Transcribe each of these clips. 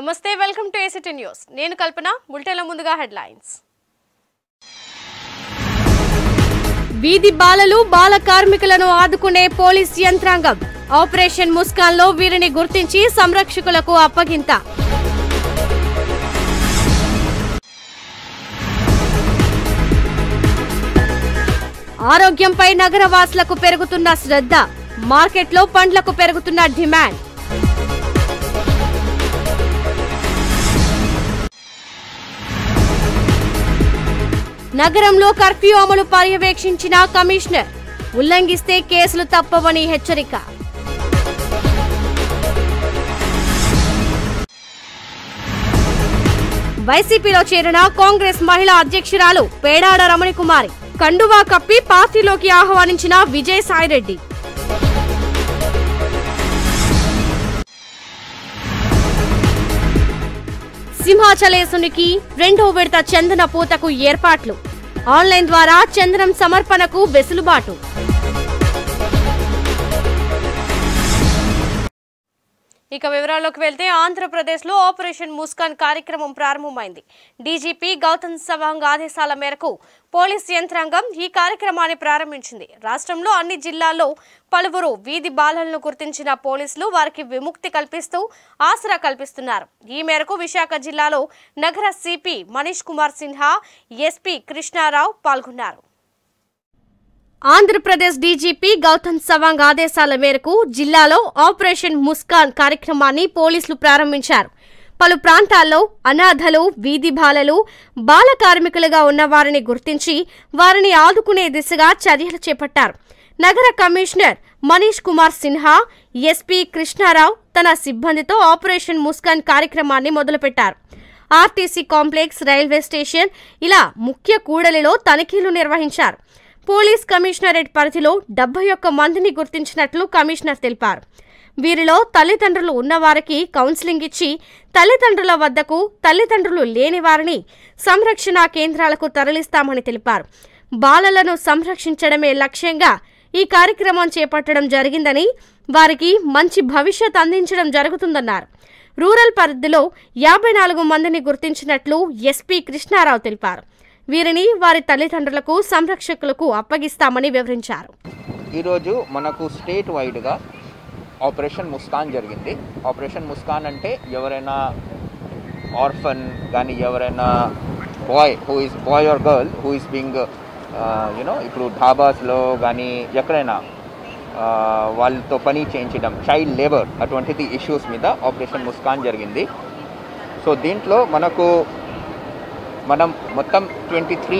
నమస్తే welcome to ACT news నేను కల్పన బులెటిన్ల ముందుగా హెడ్లైన్స్ వీధి బాలలు బాల కార్మికులను ఆదుకునే పోలీస్ యంత్రాంగం ఆపరేషన్ ముస్కాన్లో వీరిని గుర్తించి సంరక్షకులకు అప్పగింత ఆరోగ్యంపై నగరవాసులకు పెరుగుతున్న శ్రద్ధ మార్కెట్లో పండ్లకు పెరుగుతున్న డిమాండ్ నగరంలో కర్ఫ్యూ అమలు పర్యవేక్షించిన కమిషనర్ ఉల్లంఘిస్తే కేసులు తప్పవని హెచ్చరిక వైసీపీలో చేరిన కాంగ్రెస్ మహిళా అధ్యక్షురాలు పేడాడ రమణి కుమారి కండువా కప్పి పార్టీలోకి ఆహ్వానించిన విజయసాయిరెడ్డి సింహాచలేసునికి రెండో విడత చందన పూతకు ఏర్పాట్లు ఆన్లైన్ ద్వారా చందనం సమర్పణకు వెసులుబాటు ఇక వివరాల్లోకి వెళ్తే ఆంధ్రప్రదేశ్లో ఆపరేషన్ ముస్కాన్ కార్యక్రమం ప్రారంభమైంది డీజీపీ గౌతమ్ సవాంగ్ ఆదేశాల మేరకు పోలీస్ యంత్రాంగం ఈ కార్యక్రమాన్ని ప్రారంభించింది రాష్ట్రంలో అన్ని జిల్లాల్లో పలువురు వీధి బాలలను గుర్తించిన పోలీసులు వారికి విముక్తి కల్పిస్తూ ఆసరా కల్పిస్తున్నారు ఈ మేరకు విశాఖ జిల్లాలో నగర సిపి మనీష్ కుమార్ సిన్హా ఎస్పీ కృష్ణారావు పాల్గొన్నారు ఆంధ్రప్రదేశ్ డీజీపీ గౌతమ్ సవాంగ్ ఆదేశాల మేరకు జిల్లాలో ఆపరేషన్ ముస్కాన్ కార్యక్రమాన్ని పోలీసులు ప్రారంభించారు పలు ప్రాంతాల్లో అనాథలు వీధి బాలలు బాల కార్మికులుగా ఉన్న వారిని గుర్తించి వారిని ఆదుకునే దిశగా చర్యలు చేపట్టారు నగర కమిషనర్ మనీష్ కుమార్ సిన్హా ఎస్పీ కృష్ణారావు తన సిబ్బందితో ఆపరేషన్ ముస్కాన్ కార్యక్రమాన్ని మొదలుపెట్టారు ఆర్టీసీ కాంప్లెక్స్ రైల్వే స్టేషన్ ఇలా ముఖ్య కూడలిలో తనిఖీలు నిర్వహించారు పోలీస్ కమిషనరేట్ పరిధిలో డెబ్బై ఒక్క మందిని గుర్తించినట్లు కమిషనర్ తెలిపారు వీరిలో తల్లిదండ్రులు ఉన్నవారికి కౌన్సిలింగ్ ఇచ్చి తల్లిదండ్రుల వద్దకు తల్లిదండ్రులు లేని వారిని సంరక్షణ కేంద్రాలకు తరలిస్తామని తెలిపారు బాలలను సంరక్షించడమే లక్ష్యంగా ఈ కార్యక్రమం చేపట్టడం జరిగిందని వారికి మంచి భవిష్యత్ అందించడం జరుగుతుందన్నారు రూరల్ పరిధిలో యాభై నాలుగు మందిని గుర్తించినట్లు ఎస్పీ కృష్ణారావు తెలిపారు వీరిని వారి తల్లిదండ్రులకు సంరక్షకులకు అప్పగిస్తామని వివరించారు ఈరోజు మనకు స్టేట్ వైడ్గా ఆపరేషన్ ముస్కాన్ జరిగింది ఆపరేషన్ ముస్కాన్ అంటే ఎవరైనా ఆర్ఫన్ కానీ ఎవరైనా boy who is boy or girl who is being you know ఇప్పుడు ఢాబాస్లో కానీ ఎక్కడైనా ఆ, వాళ్ళతో పని చేయించడం చైల్డ్ లేబర్ అటువంటిది ఇష్యూస్ మీద ఆపరేషన్ ముస్కాన్ జరిగింది సో దీంట్లో మనకు మనం మొత్తం twenty three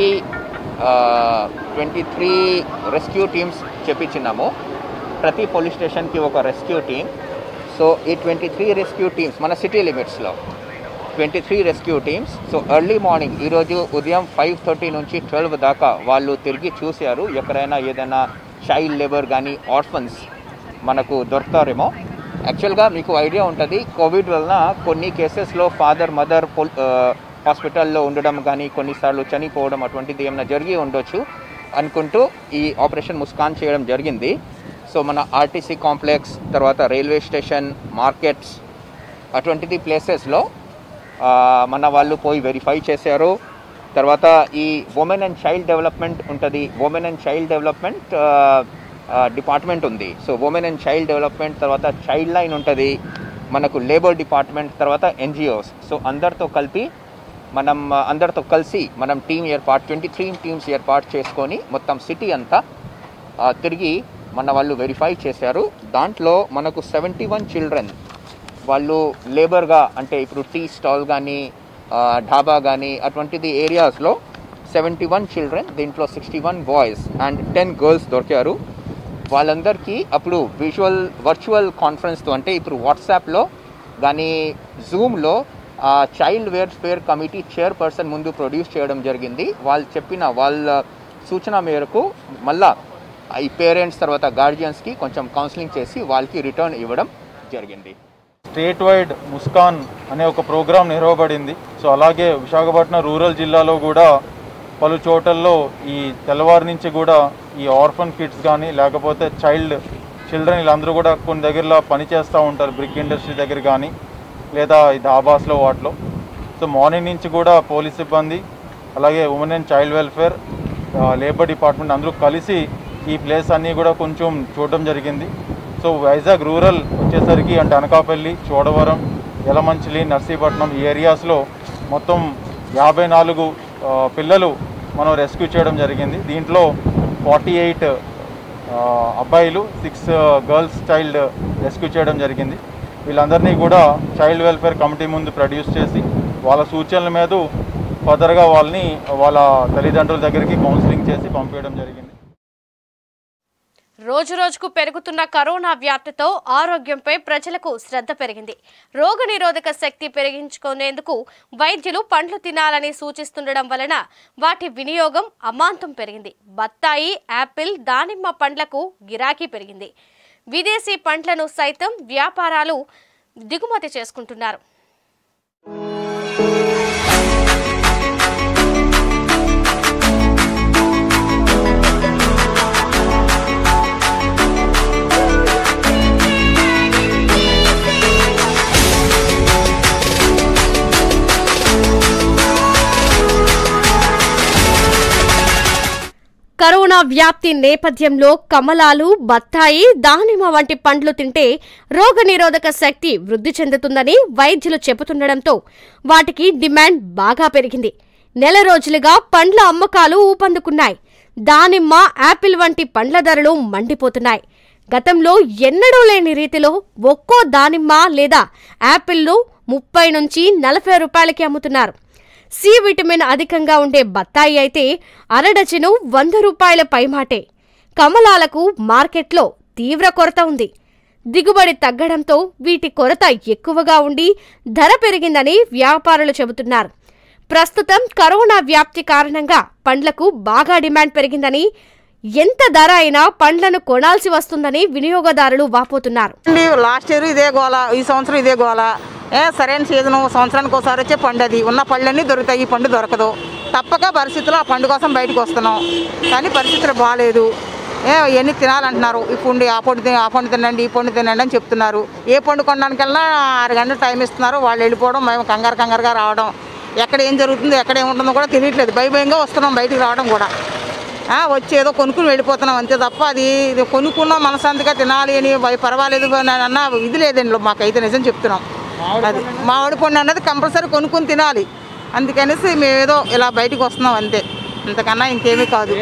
twenty three rescue teams చెప్పించినాము ప్రతి పోలీస్ స్టేషన్కి ఒక రెస్క్యూ టీమ్ సో ఈ ట్వంటీ త్రీ రెస్క్యూ టీమ్స్ మన సిటీ లిమిట్స్లో twenty three rescue teams so early morning ఈరోజు ఉదయం ఫైవ్ థర్టీ నుంచి ట్వెల్వ్ దాకా వాళ్ళు తిరిగి చూశారు ఎక్కడైనా ఏదైనా చైల్డ్ లేబర్ కానీ ఆర్ఫన్స్ మనకు దొరుకుతారేమో యాక్చువల్గా మీకు ఐడియా ఉంటుంది కోవిడ్ వలన కొన్ని కేసెస్లో ఫాదర్ మదర్ హాస్పిటల్లో ఉండడం కానీ కొన్నిసార్లు చనిపోవడం అటువంటిది ఏమైనా జరిగి ఉండొచ్చు అనుకుంటూ ఈ ఆపరేషన్ ముస్కాన్ చేయడం జరిగింది సో మన ఆర్టీసీ కాంప్లెక్స్ తర్వాత రైల్వే స్టేషన్ మార్కెట్స్ అటువంటిది ప్లేసెస్లో మన వాళ్ళు పోయి వెరిఫై చేశారు తర్వాత ఈ ఉమెన్ అండ్ చైల్డ్ డెవలప్మెంట్ ఉంటుంది women and child development department ఉంది so women and child development తర్వాత చైల్డ్ లైన్ ఉంటుంది మనకు లేబర్ డిపార్ట్మెంట్ తర్వాత ఎన్జిఓస్ సో అందరితో కలిపి మనం ఆ, అందరితో కలిసి మనం టీం ఏర్పాటు ట్వంటీ త్రీ టీమ్స్ ఏర్పాటు చేసుకొని మొత్తం సిటీ అంతా ఆ, తిరిగి మన వాళ్ళు వెరిఫై చేశారు దాంట్లో మనకు సెవెంటీ వన్ చిల్డ్రన్ వాళ్ళు లేబర్గా అంటే ఇప్పుడు టీ స్టాల్ కానీ ఢాబా కానీ అటువంటిది ఏరియాస్లో సెవెంటీ వన్ చిల్డ్రన్ దీంట్లో sixty one boys and ten girls దొరికారు వాళ్ళందరికీ అప్పుడు విజువల్ వర్చువల్ కాన్ఫరెన్స్తో అంటే ఇప్పుడు వాట్సాప్లో కానీ జూమ్లో చైల్డ్ వెల్ఫేర్ కమిటీ చైర్పర్సన్ ముందు ప్రొడ్యూస్ చేయడం జరిగింది వాళ్ళు చెప్పిన వాళ్ళ సూచన మేరకు మళ్ళా ఈ పేరెంట్స్ తర్వాత గార్జియన్స్కి కొంచెం కౌన్సిలింగ్ చేసి వాళ్ళకి రిటర్న్ ఇవ్వడం జరిగింది స్టేట్ వైడ్ ముస్కాన్ అనే ఒక ప్రోగ్రాం నిర్వహబడింది సో అలాగే విశాఖపట్నం రూరల్ జిల్లాలో కూడా పలు చోటల్లో ఈ తెల్లవారి నుంచి కూడా ఈ ఆర్ఫన్ కిడ్స్ కానీ లేకపోతే చైల్డ్ చిల్డ్రన్ వీళ్ళందరూ కూడా కొన్ని దగ్గరలో పని చేస్తూ ఉంటారు బ్రిక్ ఇండస్ట్రీ దగ్గర కానీ లేదా ఈ డాబాస్లో వాటిలో సో మార్నింగ్ నుంచి కూడా పోలీస్ సిబ్బంది అలాగే women and child welfare labour department అందరూ కలిసి ఈ ప్లేస్ అన్నీ కూడా కొంచెం చూడడం జరిగింది సో వైజాగ్ రూరల్ వచ్చేసరికి అంటే అనకాపల్లి చోడవరం యలమంచిలి నర్సీపట్నం ఈ ఏరియాస్లో మొత్తం యాభై నాలుగు ఆ, పిల్లలు మనం రెస్క్యూ చేయడం జరిగింది దీంట్లో ఫార్టీ ఎయిట్ అబ్బాయిలు సిక్స్ గర్ల్స్ చైల్డ్ రెస్క్యూ చేయడం జరిగింది వీళ్ళందరినీ కూడా చైల్డ్ వెల్ఫేర్ కమిటీ ముందు ప్రొడ్యూస్ చేసి వాళ్ళ సూచనల మీద ఫర్దర్గా వాళ్ళని వాళ్ళ తల్లిదండ్రుల దగ్గరికి కౌన్సిలింగ్ చేసి పంపించడం జరిగింది రోజు రోజుకు పెరుగుతున్న కరోనా వ్యాప్తితో ఆరోగ్యంపై ప్రజలకు శ్రద్ధ పెరిగింది రోగనిరోధక శక్తి పెరిగించుకునేందుకు వైద్యులు పండ్లు తినాలని సూచిస్తుండడం వలన వాటి వినియోగం అమాంతం పెరిగింది బత్తాయి యాపిల్ దానిమ్మ పండ్లకు గిరాకీ పెరిగింది విదేశీ పండ్లను సైతం వ్యాపారాలు దిగుమతి చేసుకుంటున్నారు కరోనా వ్యాప్తి నేపథ్యంలో కమలాలు బత్తాయి దానిమ్మ వంటి పండ్లు తింటే రోగనిరోధక శక్తి వృద్ధి చెందుతుందని వైద్యులు చెబుతుండటంతో వాటికి డిమాండ్ బాగా పెరిగింది నెల రోజులుగా పండ్ల అమ్మకాలు ఊపందుకున్నాయి దానిమ్మ యాపిల్ వంటి పండ్ల ధరలు మండిపోతున్నాయి గతంలో ఎన్నడూ లేని రీతిలో ఒక్కో దానిమ్మ లేదా యాపిల్ను ముప్పై నుంచి నలభై రూపాయలకి అమ్ముతున్నారు సి విటమిన్ అధికంగా ఉండే బత్తాయి అయితే అరడజను వంద రూపాయల పైమాటే కమలాలకు మార్కెట్లో తీవ్ర కొరత ఉంది దిగుబడి తగ్గడంతో వీటి కొరత ఎక్కువగా ఉండి ధర పెరిగిందని వ్యాపారులు చెబుతున్నారు ప్రస్తుతం కరోనా వ్యాప్తి కారణంగా పండ్లకు బాగా డిమాండ్ పెరిగిందని ఎంత ధర అయినా పండ్లను కొనాల్సి వస్తుందని వినియోగదారులు వాపోతున్నారు అండి లాస్ట్ ఇయర్ ఇదే గోల ఈ సంవత్సరం ఇదే గోల ఏ సరైన సీజను సంవత్సరానికి ఒకసారి వచ్చే పండు అది ఉన్న పళ్ళన్నీ దొరుకుతాయి ఈ పండు దొరకదు తప్పక పరిస్థితుల్లో ఆ పండు కోసం బయటకు వస్తున్నాం కానీ పరిస్థితులు బాగాలేదు ఏ ఇవన్నీ తినాలంటున్నారు ఈ పండు ఆ పండు తిన- ఆ పండు తినండి ఈ పండు తినండి అని చెప్తున్నారు ఏ పండు కొనడానికల్లా ఆరు గంటలు టైం ఇస్తున్నారు వాళ్ళు వెళ్ళిపోవడం మేము కంగారు కంగారుగా రావడం ఎక్కడ ఏం జరుగుతుందో ఎక్కడ ఏముంటుందో కూడా తెలియట్లేదు భయ భయంగా వస్తున్నాం బయటికి రావడం కూడా ఆ, వచ్చి ఏదో కొనుక్కుని వెళ్ళిపోతున్నాం అంతే తప్ప అది ఇది కొనుక్కున్నాం మనశాంతిగా తినాలి అని భయ పర్వాలేదు అని అన్న ఇది లేదండి మాకైతే నిజం చెప్తున్నాం అది మామిడి పండు అన్నది కంపల్సరీ కొనుక్కుని తినాలి అందుకనేసి మేము ఏదో ఇలా బయటికి వస్తున్నాం అంతే అంతకన్నా ఇంకేమీ కాదు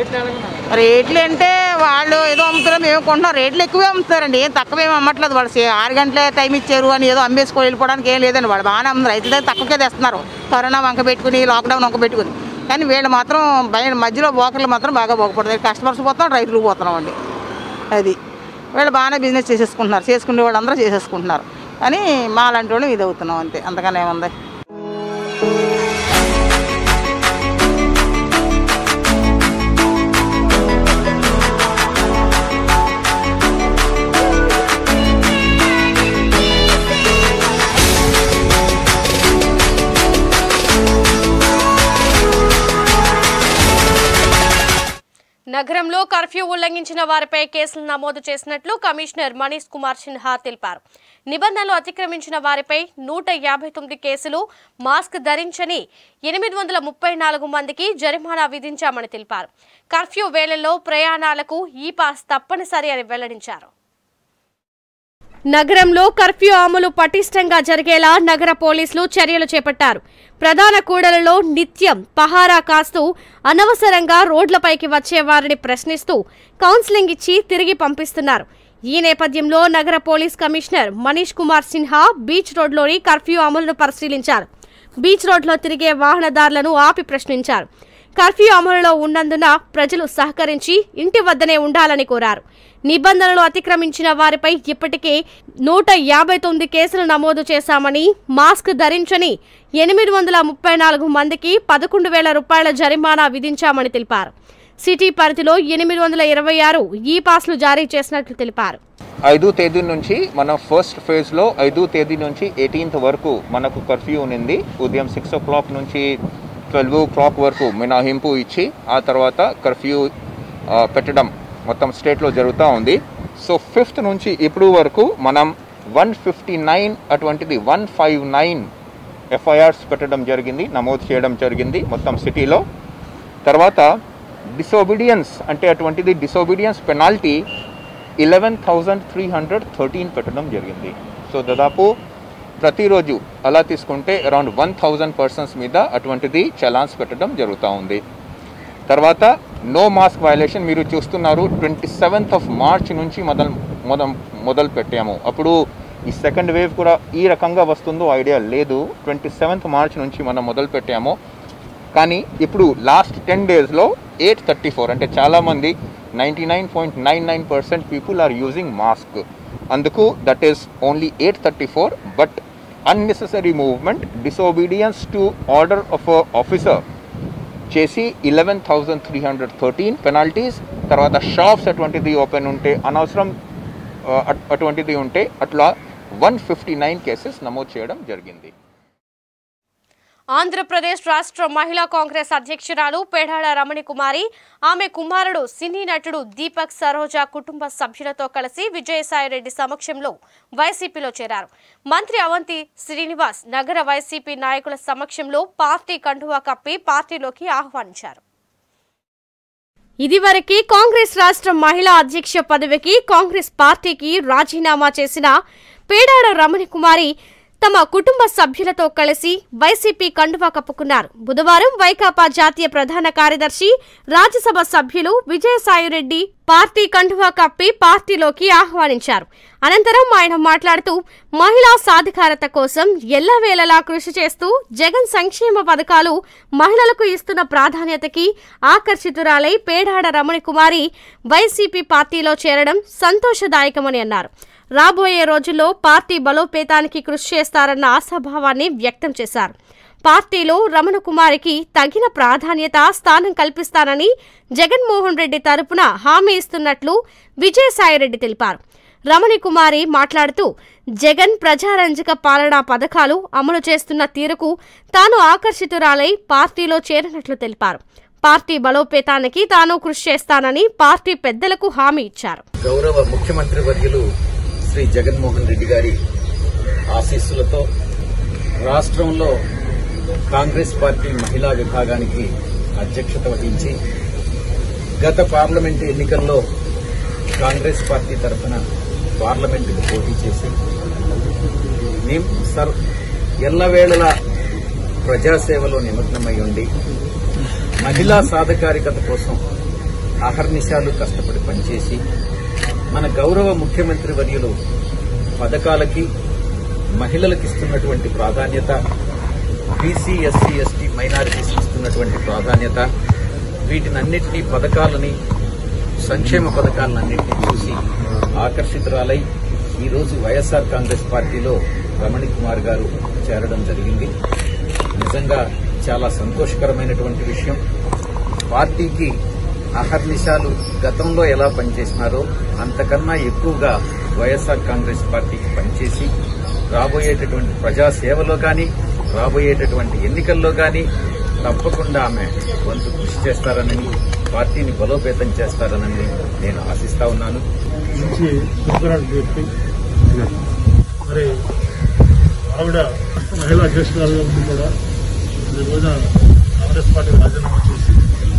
రేట్లు అంటే వాళ్ళు ఏదో అమ్ముతున్నారు మేము కొంటున్నాం రేట్లు ఎక్కువే అమ్ముతారండి ఏం తక్కువ ఏమి అమ్మట్లేదు వాళ్ళు సే- ఆరు గంటలే టైం ఇచ్చారు అని ఏదో అమ్మేసుకొని వెళ్ళిపోవడానికి ఏం లేదండి వాళ్ళు బాగానే అమ్ముతారు రైతుల దగ్గర తక్కువకే తెస్తున్నారు కరోనా వంక పెట్టుకుని లాక్డౌన్ వంక పెట్టుకుని కానీ వీళ్ళు మాత్రం బయ మధ్యలో బోకర్లు మాత్రం బాగా బోకపడతాయి కస్టమర్స్ పోతున్నాం రైతులు పోతున్నాం అండి అది వీళ్ళు బాగానే బిజినెస్ చేసేసుకుంటున్నారు చేసుకునే వాళ్ళు అందరూ చేసేసుకుంటున్నారు కానీ మా లాంటి వాళ్ళు ఇది అవుతున్నాం అంతే అంతకన్నా ఏముంది నగరంలో కర్ఫ్యూ ఉల్లంఘించిన వారిపై కేసులు నమోదు చేసినట్లు కమిషనర్ మనీష్ కుమార్ సిన్హా తెలిపారు నిబంధనలు అతిక్రమించిన వారిపై నూట యాభై తొమ్మిది కేసులు మాస్క్ ధరించని ఎనిమిది వందల ముప్పై నాలుగు మందికి జరిమానా విధించామని తెలిపారు కర్ఫ్యూ వేళల్లో ప్రయాణాలకు ఈ పాస్ తప్పనిసరి అని వెల్లడించారు నగరంలో కర్ఫ్యూ అమలు పటిష్టంగా జరిగేలా నగర పోలీసులు చర్యలు చేపట్టారు ప్రధాన కూడలలో నిత్యం పహారా కాస్తూ అనవసరంగా రోడ్లపైకి వచ్చే వారిని ప్రశ్నిస్తూ కౌన్సిలింగ్ ఇచ్చి తిరిగి పంపిస్తున్నారు ఈ నేపథ్యంలో నగర police commissioner Manish Kumar Sinha beach రోడ్లోని కర్ఫ్యూ అమలును పరిశీలించారు బీచ్ రోడ్లో తిరిగే వాహనదారులను ఆపి ప్రశ్నించారు కర్ఫ్యూ అమలులో ఉన్నందున ప్రజలు సహకరించి ఇంటి వద్దనే ఉండాలని కోరారు నిబంధనలు అతిక్రమించిన వారిపై ఇప్పటికే నూట యాభై తొమ్మిది కేసులు నమోదు చేశామని మాస్క్ ధరించని ఎనిమిది వందల ముప్పై నాలుగు మందికి పదకొండు వేల రూపాయల జరిమానా విధించామని తెలిపారు సిటీ పరిధిలో ఎనిమిది వందల ఇరవై ఆరు ఈ పాస్లు జారీ చేసినట్లు తెలిపారు ఐదు తేదీ నుంచి మనం ఫస్ట్ ఫేజ్లో ఐదు తేదీ నుంచి ఎయిటీన్త్ వరకు మనకు కర్ఫ్యూ ఉన్నింది ఉదయం సిక్స్ ఓ క్లాక్ నుంచి ట్వెల్వ్ ఓ క్లాక్ వరకు మినహాయింపు ఇచ్చి ఆ తర్వాత కర్ఫ్యూ ఆ, పెట్టడం మొత్తం స్టేట్లో జరుగుతూ ఉంది సో ఫిఫ్త్ నుంచి ఇప్పుడు వరకు మనం వన్ ఫిఫ్టీ నైన్ అటువంటిది వన్ ఫైవ్ నైన్ ఎఫ్ఐఆర్స్ పెట్టడం జరిగింది నమోదు చేయడం జరిగింది మొత్తం సిటీలో తర్వాత డిసోబీడియన్స్ అంటే అటువంటిది disobedience penalty eleven thousand three hundred thirteen పెట్టడం జరిగింది సో దాదాపు ప్రతిరోజు అలా తీసుకుంటే అరౌండ్ వన్ థౌజండ్ పర్సన్స్ మీద అటువంటిది చలాన్స్ పెట్టడం జరుగుతూ ఉంది తర్వాత నో మాస్క్ వయలేషన్ మీరు చూస్తున్నారు ట్వంటీ సెవెంత్ ఆఫ్ మార్చ్ నుంచి మొదలు మొదలు మొదలు పెట్టాము అప్పుడు ఈ సెకండ్ వేవ్ కూడా ఈ రకంగా వస్తుందో ఐడియా లేదు ట్వంటీ సెవెంత్ మార్చ్ నుంచి మనం మొదలు పెట్టాము కానీ ఇప్పుడు లాస్ట్ టెన్ డేస్లో ఎయిట్ థర్టీ ఫోర్ అంటే చాలామంది ninety nine point nine nine percent people are using mask అందుకు that is only eight thirty four but unnecessary movement disobedience to order of officer చేసి eleven thousand three hundred thirteen penalties తర్వాత shops అటువంటిది open ఉంటే అనవసరం ఆ, at- అటువంటిది ఉంటే అట్లా వన్ ఫిఫ్టీ నైన్ కేసెస్ నమోదు చేయడం జరిగింది ఆంధ్రప్రదేశ్ రాష్ట్ర మహిళా కాంగ్రెస్ అధ్యక్షురాలు పేడాడ రమణి కుమారి ఆమె కుమారుడు సినీ నటుడు దీపక్ సరోజా కుటుంబ సభ్యులతో కలిసి విజయసాయిరెడ్డి సమక్షంలో వైసీపీలో చేరారు మంత్రి అవంతి శ్రీనివాస్ నగర వైసీపీ నాయకుల సమక్షంలో పార్టీ కండువా కప్పి పార్టీలోకి ఆహ్వానించారు ఇదివరకే కాంగ్రెస్ రాష్ట్ర మహిళా అధ్యక్ష పదవికి కాంగ్రెస్ పార్టీకి రాజీనామా చేసిన పేడాడ రమణి కుమారి తమ కుటుంబ సభ్యులతో కలిసి వైసీపీ కండువా కప్పుకున్నారు బుధవారం వైకాపా జాతీయ ప్రధాన కార్యదర్శి రాజ్యసభ సభ్యులు విజయసాయిరెడ్డి పార్టీ కండువా కప్పి పార్టీలోకి ఆహ్వానించారు అనంతరం ఆయన మాట్లాడుతూ మహిళా సాధికారత కోసం ఎల్లవేళలా కృషి చేస్తూ జగన్ సంక్షేమ పథకాలు మహిళలకు ఇస్తున్న ప్రాధాన్యతకి ఆకర్షితురాలై పేడాడ రమణి కుమారి వైసీపీ పార్టీలో చేరడం సంతోషదాయకమని అన్నారు రాబోయే రోజుల్లో పార్టీ బలోపేతానికి కృషి చేస్తారన్న ఆశాభావాన్ని వ్యక్తం చేశారు పార్టీలో రమణ కుమారికి తగిన ప్రాధాన్యత స్థానం కల్పిస్తానని జగన్మోహన్ రెడ్డి తరపున హామీ ఇస్తున్నట్లు విజయసాయిరెడ్డి తెలిపారు రమణి కుమారి మాట్లాడుతూ జగన్ ప్రజారంజక పాలనా పథకాలు అమలు చేస్తున్న తీరుకు తాను ఆకర్షితురాలై పార్టీలో చేరినట్లు తెలిపారు పార్టీ బలోపేతానికి తాను కృషి చేస్తానని పార్టీ పెద్దలకు హామీ ఇచ్చారు గౌరవ ముఖ్యమంత్రి వర్యులు శ్రీ జగన్మోహన్ రెడ్డి గారి ఆశీస్సులతో రాష్ట్రంలో కాంగ్రెస్ పార్టీ మహిళా విభాగానికి అధ్యక్షత వహించి గత పార్లమెంటు ఎన్నికల్లో కాంగ్రెస్ పార్టీ తరఫున పార్లమెంటుకు పోటీ చేసి నిమ్- సర్ ఎల్లవేళలా ప్రజాసేవలో నిమగ్నమై ఉండి మహిళా సాధికారికత కోసం అహర్నిశాలు కష్టపడి పనిచేసి మన గౌరవ ముఖ్యమంత్రి వర్యులు పథకాలకి మహిళలకు ఇస్తున్నటువంటి ప్రాధాన్యత బీసీ ఎస్సీ ఎస్టీ మైనారిటీస్ ఇస్తున్నటువంటి ప్రాధాన్యత వీటినన్నింటినీ పథకాలని సంక్షేమ పథకాలన్నింటినీ చూసి ఆకర్షితురాలై ఈరోజు వైఎస్ఆర్ కాంగ్రెస్ పార్టీలో రమణి కుమార్ గారు చేరడం జరిగింది నిజంగా చాలా సంతోషకరమైనటువంటి విషయం పార్టీకి అహర్నిశాలు గతంలో ఎలా పనిచేసినారో అంతకన్నా ఎక్కువగా వైఎస్ఆర్ కాంగ్రెస్ పార్టీకి పనిచేసి రాబోయేటటువంటి ప్రజాసేవలో కానీ రాబోయేటటువంటి ఎన్నికల్లో కానీ తప్పకుండా ఆమె వంతు కృషి చేస్తారనని పార్టీని బలోపేతం చేస్తారనని నేను ఆశిస్తా ఉన్నాను నుంచి దుర్గరాజు వ్యక్తి మరి ఆవిడ మహిళా అధ్యక్షురాలుగా ఉండి కూడా ఈ రోజున కాంగ్రెస్ పార్టీ రాజీనామా చేసి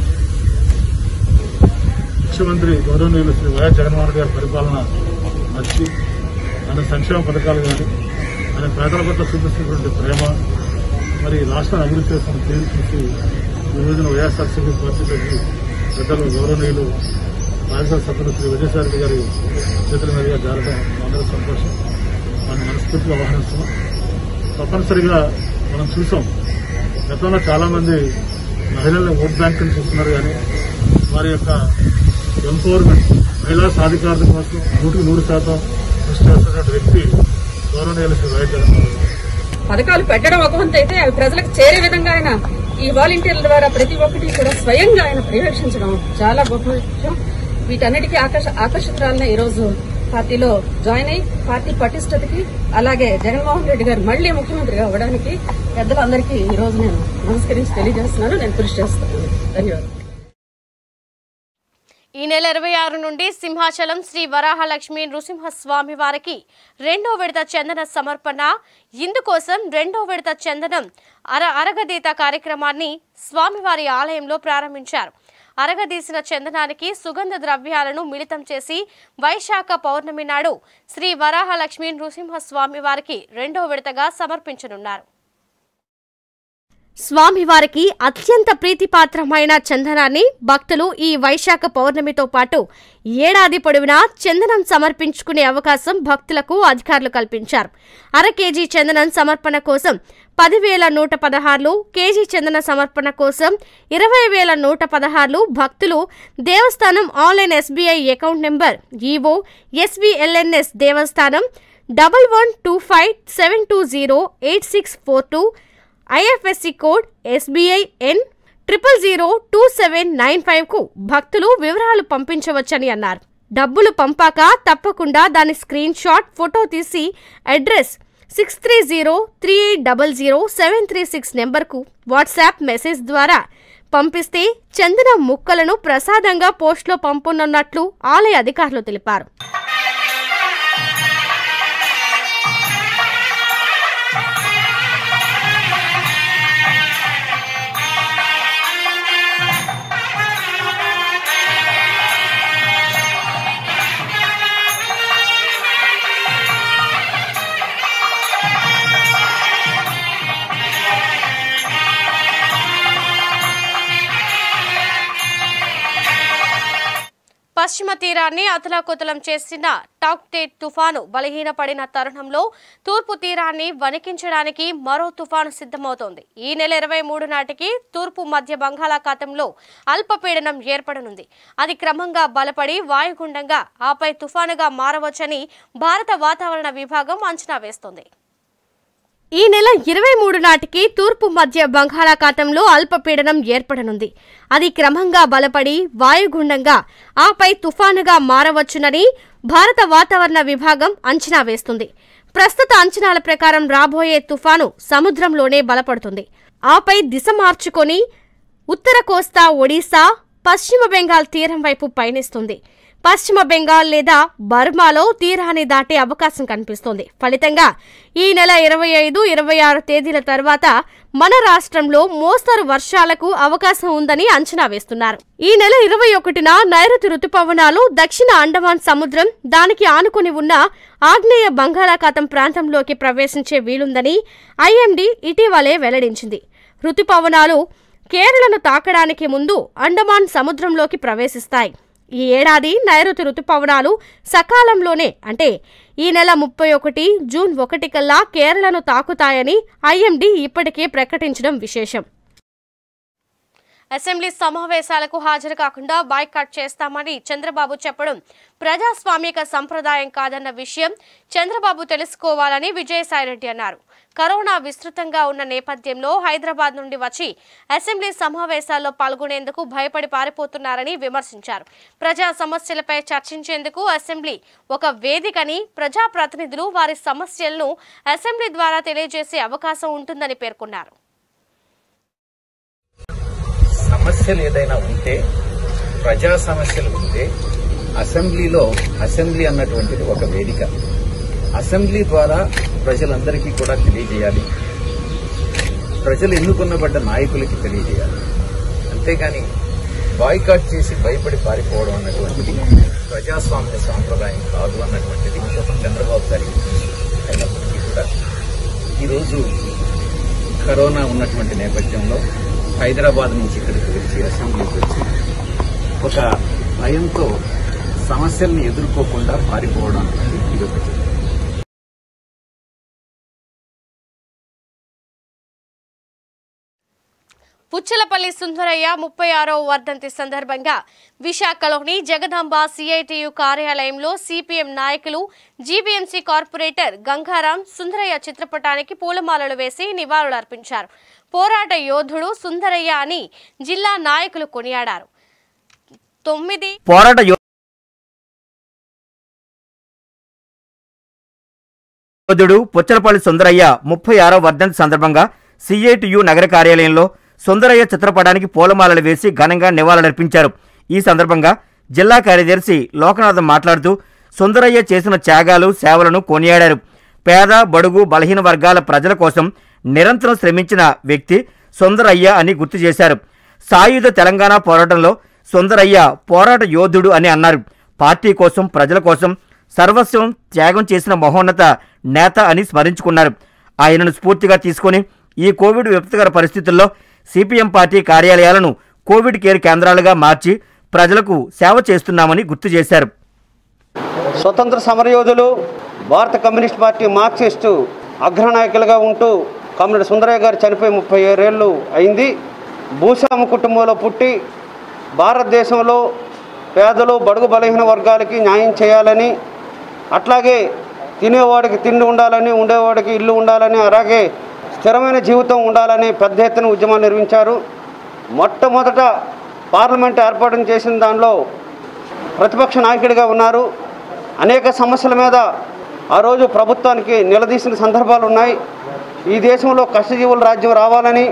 ముఖ్యమంత్రి గౌరవనీయులు శ్రీ వైఎస్ జగన్మోహన్ రెడ్డి గారి పరిపాలన నచ్చి ఆయన సంక్షేమ పథకాలు కానీ ఆయన పేదల పట్ల చూపిస్తున్నటువంటి ప్రేమ మరి రాష్ట్రాన్ని అభివృద్ధి చేస్తున్న తీరు చూసి ఈ రోజున వైఎస్ఆర్సీపీ పార్టీలోకి పెద్దలు గౌరవనీయులు రాజ్యసభ సభ్యులు శ్రీ విజయసాయి గారి చేతుల మీదుగా జరగడం అందరూ సంతోషం మనం మనస్ఫూర్తిగా ఆహ్వానిస్తున్నాం తప్పనిసరిగా మనం చూసాం గతంలో చాలా మంది మహిళల్ని ఓట్ బ్యాంకుని చూస్తున్నారు కానీ వారి యొక్క ఎంపవర్మెంట్ మహిళా సాధికారత కోసం నూటికి నూరు శాతం కృషి చేస్తున్నటువంటి వ్యక్తి గౌరవనీయులు శ్రీ వైఎస్ జగన్మోహన్ రెడ్డి పథకాలు పెట్టడం ఒక వంతు అయితే అవి ప్రజలకు చేరే విధంగా ఆయన ఈ వాలంటీర్ల ద్వారా ప్రతి ఒక్కటి కూడా స్వయంగా ఆయన పర్యవేక్షించడం చాలా గొప్ప విషయం వీటన్నిటికీ ఆకర్ష ఆకర్షితురాలనే ఈ రోజు పార్టీలో జాయిన్ అయి పార్టీ పటిష్టతకి అలాగే జగన్మోహన్ రెడ్డి గారు మళ్లీ ముఖ్యమంత్రిగా అవ్వడానికి పెద్దలందరికీ ఈ రోజు నేను నమస్కరించి తెలియజేస్తున్నాను నేను కృషి చేస్తాను ధన్యవాదాలు ఈ నెల ఇరవై ఆరు నుండి సింహాచలం శ్రీ వరాహలక్ష్మి నృసింహస్వామి వారికి రెండో విడత చందన సమర్పణ ఇందుకోసం రెండో విడత చందనం అర అరగదీత కార్యక్రమాన్ని స్వామివారి ఆలయంలో ప్రారంభించారు అరగదీసిన చందనానికి సుగంధ ద్రవ్యాలను మిళితం చేసి వైశాఖ పౌర్ణమి నాడు శ్రీ వరాహలక్ష్మి నృసింహస్వామి వారికి రెండో విడతగా సమర్పించనున్నారు స్వామివారికి అత్యంత ప్రీతిపాత్రమైన చందనాన్ని భక్తులు ఈ వైశాఖ పౌర్ణమితో పాటు ఏడాది పొడవునా చందనం సమర్పించుకునే అవకాశం భక్తులకు అధికారులు కల్పించారు అర కేజీ చందనం సమర్పణ కోసం పదివేల నూట పదహారులు కేజీ చందన సమర్పణ కోసం ఇరవై వేల నూట పదహారులు భక్తులు దేవస్థానం online SBI account number EO SBLNS దేవస్థానం double one two five seven two zero eight six four two IFSC code SBI N triple zero two seven nine ఫైవ్కు భక్తులు వివరాలు పంపించవచ్చని అన్నారు డబ్బులు పంపాక తప్పకుండా దాని స్క్రీన్ షాట్ ఫోటో తీసి address six three zero three eight double zero seven three six నెంబర్కు వాట్సాప్ మెసేజ్ ద్వారా పంపిస్తే చందన ముక్కలను ప్రసాదంగా పోస్ట్లో పంపనున్నట్లు ఆలయ అధికారులు తెలిపారు పశ్చిమ తీరాన్ని అతలాకుతలం చేసిన టాక్టే తుఫాను బలహీనపడిన తరుణంలో తూర్పు తీరాన్ని వణికించడానికి మరో తుఫాను సిద్ధమవుతోంది ఈ నెల ఇరవై మూడు నాటికి తూర్పు మధ్య బంగాళాఖాతంలో అల్పపీడనం ఏర్పడనుంది అది క్రమంగా బలపడి వాయుగుండంగా ఆపై తుఫానుగా మారవచ్చని భారత వాతావరణ విభాగం అంచనా వేస్తోంది ఈ నెల ఇరవై మూడు నాటికి తూర్పు మధ్య బంగాళాఖాతంలో అల్పపీడనం ఏర్పడనుంది అది క్రమంగా బలపడి వాయుగుండంగా ఆపై తుఫానుగా మారవచ్చునని భారత వాతావరణ విభాగం అంచనా వేస్తుంది ప్రస్తుత అంచనాల ప్రకారం రాబోయే తుఫాను సముద్రంలోనే బలపడుతుంది ఆపై దిశ మార్చుకొని ఉత్తర కోస్తా ఒడిశా పశ్చిమ బెంగాల్ తీరం వైపు పయనిస్తుంది పశ్చిమ బెంగాల్ లేదా బర్మాలో తీరాన్ని దాటే అవకాశం కనిపిస్తోంది ఫలితంగా ఈ నెల ఇరవై ఐదు ఇరవై ఆరు తేదీల తర్వాత మన రాష్ట్రంలో మోస్తరు వర్షాలకు అవకాశం ఉందని అంచనా వేస్తున్నారు ఈ నెల ఇరవై ఒకటిన నైరుతి రుతుపవనాలు దక్షిణ అండమాన్ సముద్రం దానికి ఆనుకుని ఉన్న ఆగ్నేయ బంగాళాఖాతం ప్రాంతంలోకి ప్రవేశించే వీలుందని ఐఎండీ ఇటీవలే వెల్లడించింది రుతుపవనాలు కేరళను తాకడానికి ముందు అండమాన్ సముద్రంలోకి ప్రవేశిస్తాయి ఈ ఏడాది నైరుతి రుతుపవనాలు సకాలంలోనే అంటే ఈ నెల ముప్పై ఒకటి జూన్ ఒకటి కల్లా కేరళను తాకుతాయని ఐఎండీ ఇప్పటికే ప్రకటించడం విశేషం అసెంబ్లీ సమావేశాలకు హాజరు కాకుండా బాయ్కాట్ చేస్తామని చంద్రబాబు చెప్పడం ప్రజాస్వామిక సంప్రదాయం కాదన్న విషయం చంద్రబాబు తెలుసుకోవాలని విజయసాయిరెడ్డి అన్నారు కరోనా విస్తృతంగా ఉన్న నేపథ్యంలో హైదరాబాద్ నుండి వచ్చి అసెంబ్లీ సమావేశాల్లో పాల్గొనేందుకు భయపడి పారిపోతున్నారని విమర్శించారు ప్రజా సమస్యలపై చర్చించేందుకు అసెంబ్లీ ఒక వేదికని ప్రజాప్రతినిధులు వారి సమస్యలను అసెంబ్లీ ద్వారా తెలియజేసే అవకాశం ఉంటుందని పేర్కొన్నారు సమస్యలు ఏదైనా ఉంటే ప్రజా సమస్యలు ఉంటే అసెంబ్లీలో అసెంబ్లీ అన్నటువంటిది ఒక వేదిక అసెంబ్లీ ద్వారా ప్రజలందరికీ కూడా తెలియజేయాలి ప్రజలు ఎన్నుకున్నబడ్డ నాయకులకి తెలియజేయాలి అంతేగాని బాయ్కాట్ చేసి భయపడి పారిపోవడం అన్నటువంటిది ప్రజాస్వామ్య సాంప్రదాయం కాదు అన్నటువంటిది చంద్రబాబు గారికి తెలుసు. అయినప్పటికీ కూడా ఈరోజు కరోనా ఉన్నటువంటి నేపథ్యంలో హైదరాబాద్ నుంచి ఇక్కడికి వచ్చి అసెంబ్లీకి వచ్చి ఒక భయంతో సమస్యల్ని ఎదుర్కోకుండా పారిపోవడం అనేది ఇది ఒకటి పుచ్చలపల్లి సుందరయ్య ముప్పై ఆరో వర్ధంతి సందర్భంగా విశాఖలోని జగదాంబ సిఐటియు కార్యాలయంలో సిపిఎం నాయకులు జీబీఎంసీ కార్పొరేటర్ గంగారాం సుందరయ్య చిత్రపటానికి పూలమాలలు వేసి నివాళులర్పించారు పోరాట యోధుడు సుందరయ్య అని జిల్లా నాయకులు కొనియాడారు తొమ్మిది పోరాట యోధుడు పుచ్చలపల్లి సుందరయ్య ముప్పై ఆరో వర్ధంతి సందర్భంగా సిఐటియు నగర కార్యాలయంలో సుందరయ్య చిత్రపటానికి పూలమాలలు వేసి ఘనంగా నివాళులర్పించారు ఈ సందర్భంగా జిల్లా కార్యదర్శి లోకనాథం మాట్లాడుతూ సుందరయ్య చేసిన త్యాగాలు సేవలను కొనియాడారు పేద బడుగు బలహీన వర్గాల ప్రజల కోసం నిరంతరం శ్రమించిన వ్యక్తి సుందరయ్య అని గుర్తు చేశారు సాయుధ తెలంగాణ పోరాటంలో సుందరయ్య పోరాట యోధుడు అని అన్నారు పార్టీ కోసం ప్రజల కోసం సర్వస్వం త్యాగం చేసిన మహోన్నత నేత అని స్మరించుకున్నారు ఆయనను స్ఫూర్తిగా తీసుకొని ఈ కోవిడ్ విపత్కర పరిస్థితుల్లో సిపిఎం పార్టీ కార్యాలయాలను కోవిడ్ కేర్ కేంద్రాలుగా మార్చి ప్రజలకు సేవ చేస్తున్నామని గుర్తు చేశారు స్వతంత్ర సమరయోధులు భారత కమ్యూనిస్ట్ పార్టీ మార్క్సిస్టు అగ్రనాయకులుగా ఉంటూ కమ్రేడ్ సుందరయ్య గారు చనిపోయి ముప్పై ఏళ్ళు అయింది భూస్వామి కుటుంబంలో పుట్టి భారతదేశంలో పేదలు బడుగు బలహీన వర్గాలకి న్యాయం చేయాలని అట్లాగే తినేవాడికి తిండి ఉండాలని ఉండేవాడికి ఇల్లు ఉండాలని అలాగే స్థిరమైన జీవితం ఉండాలని పెద్ద ఎత్తున ఉద్యమాలు నిర్వహించారు మొట్టమొదట పార్లమెంట్ ఏర్పాటు చేసిన దానిలో ప్రతిపక్ష నాయకుడిగా ఉన్నారు అనేక సమస్యల మీద ఆ రోజు ప్రభుత్వానికి నిలదీసిన సందర్భాలు ఉన్నాయి ఈ దేశంలో కష్టజీవుల రాజ్యం రావాలని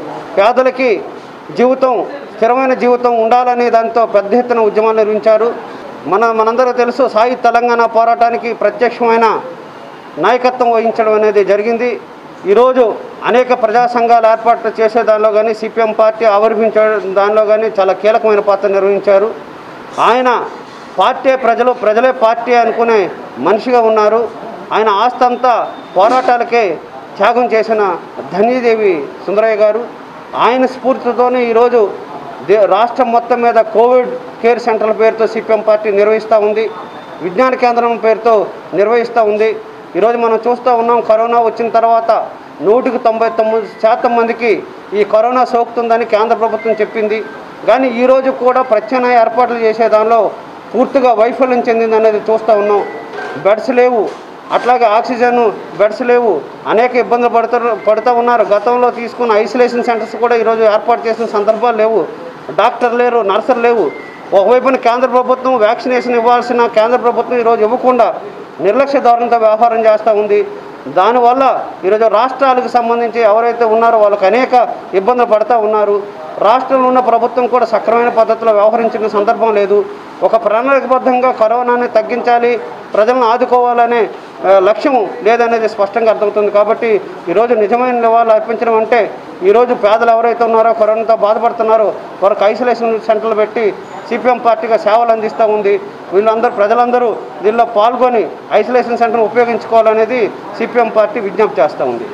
పేదలకి జీవితం స్థిరమైన జీవితం ఉండాలని దాంతో పెద్ద ఎత్తున ఉద్యమాలు నిర్వహించారు మన మనందరూ తెలుసు సాయి తెలంగాణ పోరాటానికి ప్రత్యక్షమైన నాయకత్వం వహించడం అనేది జరిగింది ఈరోజు అనేక ప్రజా సంఘాలు ఏర్పాటు చేసే దానిలో కానీ సిపిఎం పార్టీ ఆవిర్భించడం దానిలో కానీ చాలా కీలకమైన పాత్ర నిర్వహించారు ఆయన పార్టీ ప్రజలు ప్రజలే పార్టీ అనుకునే మనిషిగా ఉన్నారు ఆయన ఆస్తి అంతా పోరాటాలకే త్యాగం చేసిన ధన్యదేవి సుందరయ్య గారు ఆయన స్ఫూర్తితోనే ఈరోజు దే రాష్ట్రం మొత్తం మీద కోవిడ్ కేర్ సెంటర్ల పేరుతో సిపిఎం పార్టీ నిర్వహిస్తూ ఉంది విజ్ఞాన కేంద్రం పేరుతో నిర్వహిస్తూ ఉంది ఈరోజు మనం చూస్తూ ఉన్నాం కరోనా వచ్చిన తర్వాత నూటికి తొంభై తొమ్మిది శాతం మందికి ఈ కరోనా సోకుతుందని కేంద్ర ప్రభుత్వం చెప్పింది కానీ ఈరోజు కూడా ప్రత్యామ్నాయ ఏర్పాట్లు చేసే దానిలో పూర్తిగా వైఫల్యం చెందింది అనేది చూస్తూ ఉన్నాం బెడ్స్ లేవు అట్లాగే ఆక్సిజన్ బెడ్స్ లేవు అనేక ఇబ్బందులు పడుతూ పడుతూ ఉన్నారు గతంలో తీసుకున్న ఐసోలేషన్ సెంటర్స్ కూడా ఈరోజు ఏర్పాటు చేసిన సందర్భాలు లేవు డాక్టర్ లేరు నర్సులు లేవు ఒకవైపున కేంద్ర ప్రభుత్వం వ్యాక్సినేషన్ ఇవ్వాల్సిన కేంద్ర ప్రభుత్వం ఈరోజు ఇవ్వకుండా నిర్లక్ష్య ధోరణితో వ్యవహారం చేస్తూ ఉంది దానివల్ల ఈరోజు రాష్ట్రాలకు సంబంధించి ఎవరైతే ఉన్నారో వాళ్ళకి అనేక ఇబ్బందులు పడుతూ ఉన్నారు రాష్ట్రంలో ఉన్న ప్రభుత్వం కూడా సక్రమైన పద్ధతిలో వ్యవహరించిన సందర్భం లేదు ఒక ప్రణాళికబద్ధంగా కరోనాని తగ్గించాలి ప్రజలను ఆదుకోవాలనే ఆ, లక్ష్యం లేదనేది స్పష్టంగా అర్థమవుతుంది కాబట్టి ఈరోజు నిజమైన నివాళులు అర్పించడం అంటే ఈరోజు పేదలు ఎవరైతే ఉన్నారో కరోనాతో బాధపడుతున్నారో వారికి ఐసోలేషన్ సెంటర్లు పెట్టి సిపిఎం పార్టీగా సేవలు అందిస్తూ ఉంది వీళ్ళందరూ ప్రజలందరూ దీనిలో పాల్గొని ఐసోలేషన్ సెంటర్ను ఉపయోగించుకోవాలనేది సిపిఎం పార్టీ విజ్ఞప్తి చేస్తూ ఉంది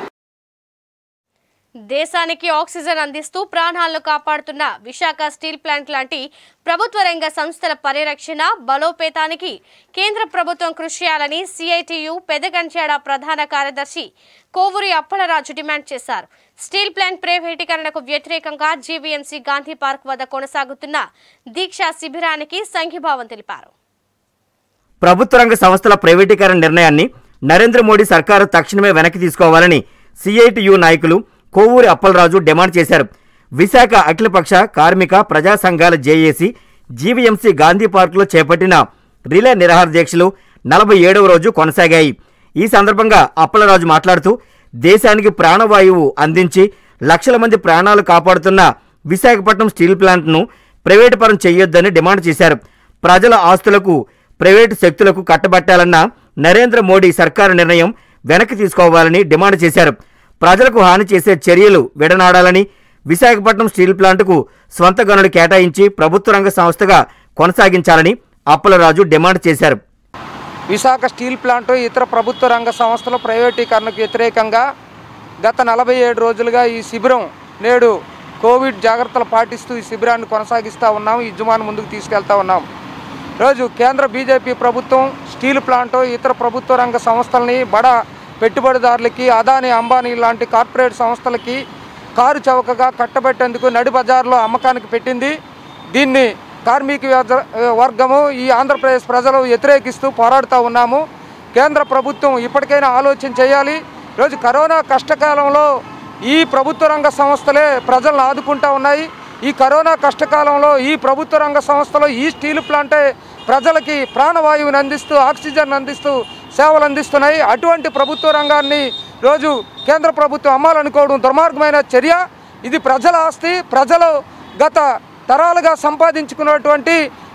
దేశానికి ఆక్సిజన్ అందిస్తూ ప్రాణాలను కాపాడుతున్న విశాఖ స్టీల్ ప్లాంట్ లాంటి ప్రభుత్వ రంగ సంస్థల పరిరక్షణ బలోపేతానికి కేంద్ర ప్రభుత్వం కృషి చేయాలని సిఐటియు పెదగంచాడ ప్రధాన కార్యదర్శి కోవూరి అప్పలరాజు డిమాండ్ చేశారు స్టీల్ ప్లాంట్ ప్రైవేటీకరణకు వ్యతిరేకంగా జీవీఎంసీ గాంధీ పార్క్ వద్ద కొనసాగుతున్న దీక్షా శిబిరానికి సంఘీభావం తెలిపారు ప్రభుత్వ రంగ సంస్థల ప్రైవేటీకరణ నిర్ణయాన్ని నరేంద్ర మోడీ సర్కారు తక్షణమే వెనక్కి తీసుకోవాలని సిఐటియు నాయకులు కోవూరి అప్పలరాజు డిమాండ్ చేశారు విశాఖ అఖిలపక్ష కార్మిక ప్రజా సంఘాల జేఏసీ జీవీఎంసీ గాంధీ పార్కులో చేపట్టిన రిలే నిరాహార దీక్షలు నలభై ఏడవ రోజు కొనసాగాయి ఈ సందర్భంగా అప్పలరాజు మాట్లాడుతూ దేశానికి ప్రాణవాయువు అందించి లక్షల మంది ప్రాణాలు కాపాడుతున్న విశాఖపట్నం స్టీల్ ప్లాంట్ను ప్రైవేటు పరం చేయొద్దని డిమాండ్ చేశారు ప్రజల ఆస్తులకు ప్రైవేటు శక్తులకు కట్టబట్టాలన్న నరేంద్ర మోడీ సర్కారు నిర్ణయం వెనక్కి తీసుకోవాలని డిమాండ్ చేశారు ప్రజలకు హాని చేసే చర్యలు విడనాడాలని విశాఖపట్నం స్టీల్ ప్లాంటుకు స్వంత గనులు కేటాయించి ప్రభుత్వ రంగ సంస్థగా కొనసాగించాలని అప్పలరాజు డిమాండ్ చేశారు విశాఖ స్టీల్ ప్లాంటు ఇతర ప్రభుత్వ రంగ సంస్థల ప్రైవేటీకరణకు వ్యతిరేకంగా గత నలభై ఏడు రోజులుగా ఈ శిబిరం నేడు కోవిడ్ జాగ్రత్తలు పాటిస్తూ ఈ శిబిరాన్ని కొనసాగిస్తూ ఉన్నాం ఈ ఉద్యమాన్ని ముందుకు తీసుకెళ్తా ఉన్నాం రోజు కేంద్ర బీజేపీ ప్రభుత్వం స్టీల్ ప్లాంటు ఇతర ప్రభుత్వ రంగ సంస్థలని బడా పెట్టుబడిదారులకి అదాని అంబానీ లాంటి కార్పొరేట్ సంస్థలకి కారు చౌకగా కట్టబెట్టేందుకు నడి బజార్లో అమ్మకానికి పెట్టింది దీన్ని కార్మిక వ్యవ- వర్గము ఈ ఆంధ్రప్రదేశ్ ప్రజలు వ్యతిరేకిస్తూ పోరాడుతూ ఉన్నాము కేంద్ర ప్రభుత్వం ఇప్పటికైనా ఆలోచన చేయాలి ఈరోజు కరోనా కష్టకాలంలో ఈ ప్రభుత్వ రంగ సంస్థలే ప్రజలను ఆదుకుంటా ఉన్నాయి ఈ కరోనా కష్టకాలంలో ఈ ప్రభుత్వ రంగ సంస్థలో ఈ స్టీల్ ప్లాంటే ప్రజలకి ప్రాణవాయువుని అందిస్తూ ఆక్సిజన్ అందిస్తూ సేవలు అందిస్తున్నాయి అటువంటి ప్రభుత్వ రంగాన్ని రోజు కేంద్ర ప్రభుత్వం అమ్మాలనుకోవడం దుర్మార్గమైన చర్య ఇది ప్రజల ఆస్తి ప్రజలు గత తరాలుగా సంపాదించుకున్నటువంటి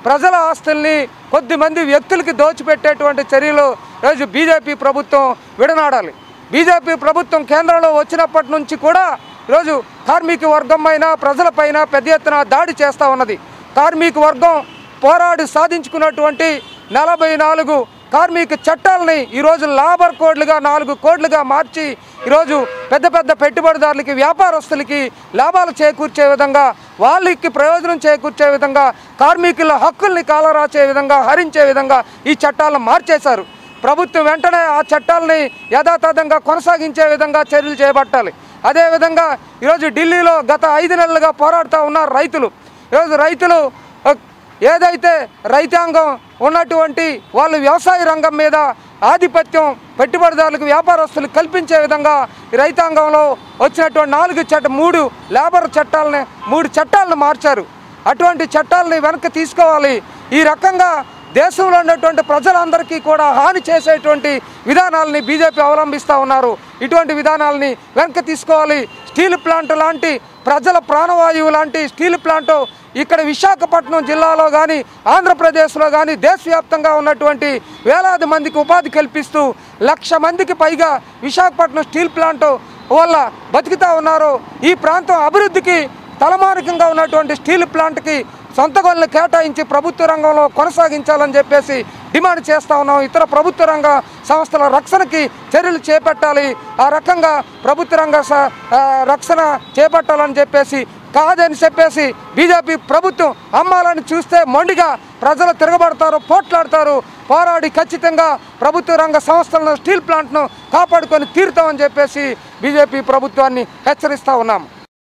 ప్రజల ఆస్తుల్ని కొద్దిమంది వ్యక్తులకి దోచిపెట్టేటువంటి చర్యలు రోజు బీజేపీ ప్రభుత్వం విడనాడాలి బీజేపీ ప్రభుత్వం కేంద్రంలో వచ్చినప్పటి నుంచి కూడా ఈరోజు కార్మిక వర్గం పైన ప్రజలపైన పెద్ద ఎత్తున దాడి చేస్తూ ఉన్నది కార్మిక వర్గం పోరాడి సాధించుకున్నటువంటి నలభై నాలుగు కార్మిక చట్టాలని ఈరోజు లాబర్ కోడ్లుగా నాలుగు కోడ్లుగా మార్చి ఈరోజు పెద్ద పెద్ద పెట్టుబడిదారులకి వ్యాపారస్తులకి లాభాలు చేకూర్చే విధంగా వాళ్ళకి ప్రయోజనం చేకూర్చే విధంగా కార్మికుల హక్కుల్ని కాలరాచే విధంగా హరించే విధంగా ఈ చట్టాలను మార్చేశారు ప్రభుత్వం వెంటనే ఆ చట్టాలని యథాతథంగా కొనసాగించే విధంగా చర్యలు చేపట్టాలి అదేవిధంగా ఈరోజు ఢిల్లీలో గత ఐదు నెలలుగా పోరాడుతూ ఉన్నారు రైతులు ఈరోజు రైతులు ఆ, ఏదైతే రైతాంగం ఉన్నటువంటి వాళ్ళు వ్యవసాయ రంగం మీద ఆధిపత్యం పెట్టుబడిదారులకు వ్యాపారస్తులు కల్పించే విధంగా ఈ రైతాంగంలో వచ్చినటువంటి నాలుగు చట్ట మూడు లేబర్ చట్టాలని మూడు చట్టాలను మార్చారు అటువంటి చట్టాలని వెనక్కి తీసుకోవాలి ఈ రకంగా దేశంలో ఉన్నటువంటి ప్రజలందరికీ కూడా హాని చేసేటువంటి విధానాలని బీజేపీ అవలంబిస్తూ ఉన్నారు ఇటువంటి విధానాలని వెనక్కి తీసుకోవాలి స్టీల్ ప్లాంట్ లాంటి ప్రజల ప్రాణవాయువు లాంటి స్టీల్ ప్లాంట్ ఇక్కడ విశాఖపట్నం జిల్లాలో కానీ ఆంధ్రప్రదేశ్లో కానీ దేశవ్యాప్తంగా ఉన్నటువంటి వేలాది మందికి ఉపాధి కల్పిస్తూ లక్ష మందికి పైగా విశాఖపట్నం స్టీల్ ప్లాంట్ వల్ల బతుకుతా ఉన్నారు ఈ ప్రాంతం అభివృద్ధికి తలమానికంగా ఉన్నటువంటి స్టీల్ ప్లాంట్కి సొంత గనులు కేటాయించి ప్రభుత్వ రంగంలో కొనసాగించాలని చెప్పేసి డిమాండ్ చేస్తా ఉన్నాం ఇతర ప్రభుత్వ రంగ సంస్థల రక్షణకి చర్యలు చేపట్టాలి ఆ రకంగా ప్రభుత్వ రంగ స- ఆ, రక్షణ చేపట్టాలని చెప్పేసి కాదని చెప్పేసి బీజేపీ ప్రభుత్వం అమ్మాలని చూస్తే మొండిగా ప్రజలు తిరగబడతారు పోట్లాడతారు పోరాడి ఖచ్చితంగా ప్రభుత్వ రంగ సంస్థలను స్టీల్ ప్లాంట్ను కాపాడుకొని తీరుతామని చెప్పేసి బీజేపీ ప్రభుత్వాన్ని హెచ్చరిస్తా ఉన్నాం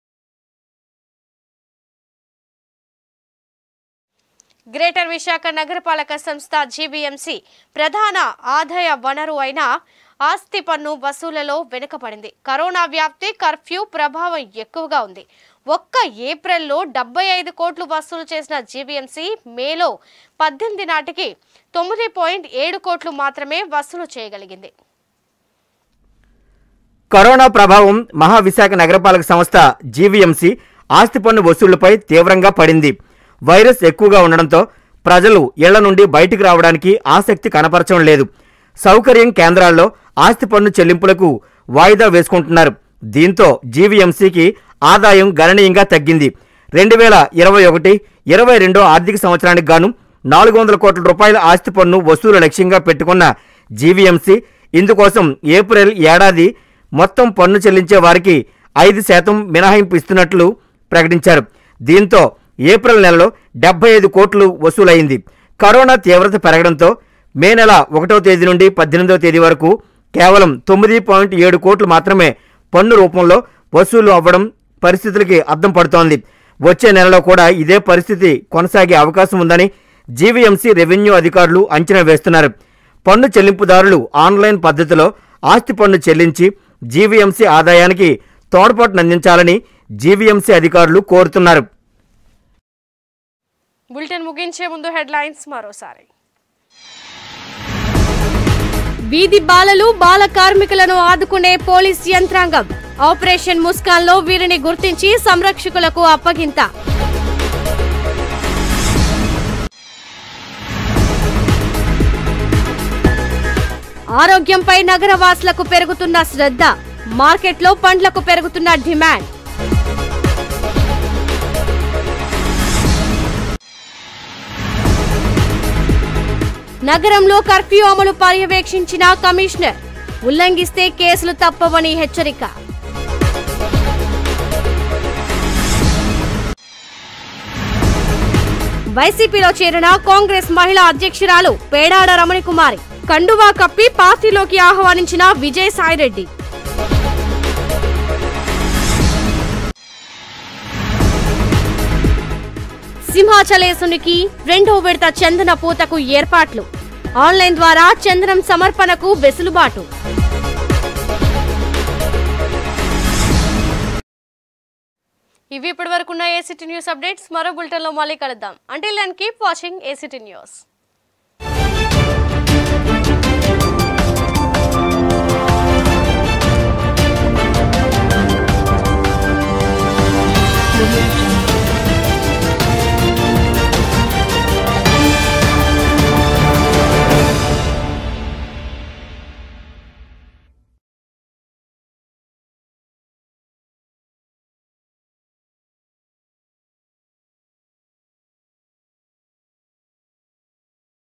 గ్రేటర్ విశాఖ నగరపాలక సంస్థ జీబీఎంసీ ప్రధాన ఆదాయ వనరు అయిన ఆస్తి పన్ను వసూళ్లలో వెనుకబడింది కరోనా వ్యాప్తి కర్ఫ్యూ ప్రభావం ఎక్కువగా ఉంది ఒక్క ఏప్రిల్లో డెబ్బై ఐదు కోట్లు వసూలు చేసిన జీబీఎంసీ మేలో పద్దెనిమిది నాటికి తొమ్మిది పాయింట్ ఏడు కోట్లు మాత్రమే వసూలు చేయగలిగింది కరోనా ప్రభావం మహావిశాఖ నగరపాలక సంస్థ జీవీఎంసీ ఆస్తి పన్ను వసూళ్లపై తీవ్రంగా పడింది వైరస్ ఎక్కువగా ఉండడంతో ప్రజలు ఇళ్ల నుండి బయటికి రావడానికి ఆసక్తి కనపరచడం లేదు సౌకర్యం కేంద్రాల్లో ఆస్తి పన్ను చెల్లింపులకు వాయిదా వేసుకుంటున్నారు దీంతో జీవీఎంసీకి ఆదాయం గణనీయంగా తగ్గింది రెండు వేల ఇరవై ఒకటి ఇరవై రెండో ఆర్థిక సంవత్సరానికి గాను నాలుగు వందల కోట్ల రూపాయల ఆస్తి పన్ను వసూలు లక్ష్యంగా పెట్టుకున్న జీవీఎంసీ ఇందుకోసం ఏప్రిల్ ఏడాది మొత్తం పన్ను చెల్లించే వారికి ఐదు శాతం మినహాయింపు ఇస్తున్నట్లు ప్రకటించారు దీంతో ఏప్రిల్ నెలలో డెబ్బై ఐదు కోట్లు వసూలైంది కరోనా తీవ్రత పెరగడంతో మే నెల ఒకటో తేదీ నుండి పద్దెనిమిదవ తేదీ వరకు కేవలం తొమ్మిది పాయింట్ ఏడు కోట్లు మాత్రమే పన్ను రూపంలో వసూలు అవ్వడం పరిస్థితులకి అద్దం పడుతోంది వచ్చే నెలలో కూడా ఇదే పరిస్థితి కొనసాగే అవకాశం ఉందని జీవీఎంసీ రెవెన్యూ అధికారులు అంచనా వేస్తున్నారు పన్ను చెల్లింపుదారులు ఆన్లైన్ పద్ధతిలో ఆస్తి పన్ను చెల్లించి జీవీఎంసీ ఆదాయానికి తోడ్పాటునందించాలని జీవీఎంసీ అధికారులు కోరుతున్నారు బులెటిన్ ముగించే ముందు హెడ్లైన్స్ మరోసారి వీధి బాలలు బాల కార్మికులను ఆదుకునే పోలీస్ యంత్రాంగం ఆపరేషన్ ముస్కాన్లో వీరిని గుర్తించి సంరక్షకులకు అప్పగింత ఆరోగ్యంపై నగరవాసులకు పెరుగుతున్న శ్రద్ధ మార్కెట్లో పండ్లకు పెరుగుతున్న డిమాండ్ నగరంలో కర్ఫ్యూ అమలు పర్యవేక్షించిన కమిషనర్ ఉల్లంఘిస్తే కేసులు తప్పవని హెచ్చరిక వైసీపీలో చేరిన కాంగ్రెస్ మహిళా అధ్యక్షురాలు పేడాడ రమణి కుమారి కండువా కప్పి పార్టీలోకి ఆహ్వానించిన విజయసాయిరెడ్డి సింహాచలేసునికి రెండో విడత చందన పూతకు ఏర్పాట్లు ఆన్లైన్ ద్వారా చందనం సమర్పణకు వెసులుబాటు ఇవి ఇప్పటి వరకు ఉన్న ఏసీటీ న్యూస్ అప్డేట్స్ మరో బులెటిన్లో మళ్ళీ కలుద్దాం అంటే and keep watching ACT news Thank you.